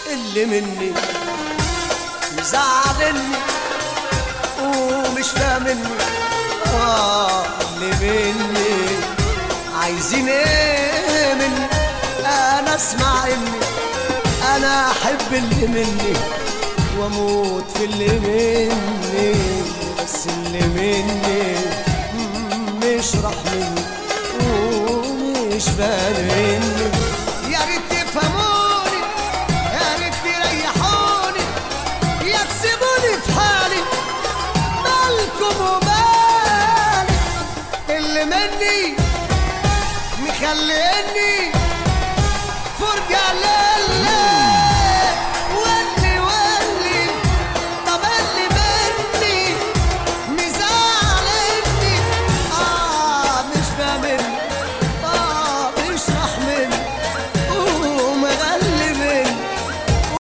اللي مني مزعلني ومش فاهمني اه اللي مني عايزين ايه مني انا اسمع اني انا احب اللي مني واموت في اللي مني بس اللي مني مش راح مني ومش فاهمني يا ريت تفهموني يا ريت تريحوني يا تسيبوني في حالي مالكم ومالي اللي مني مخليني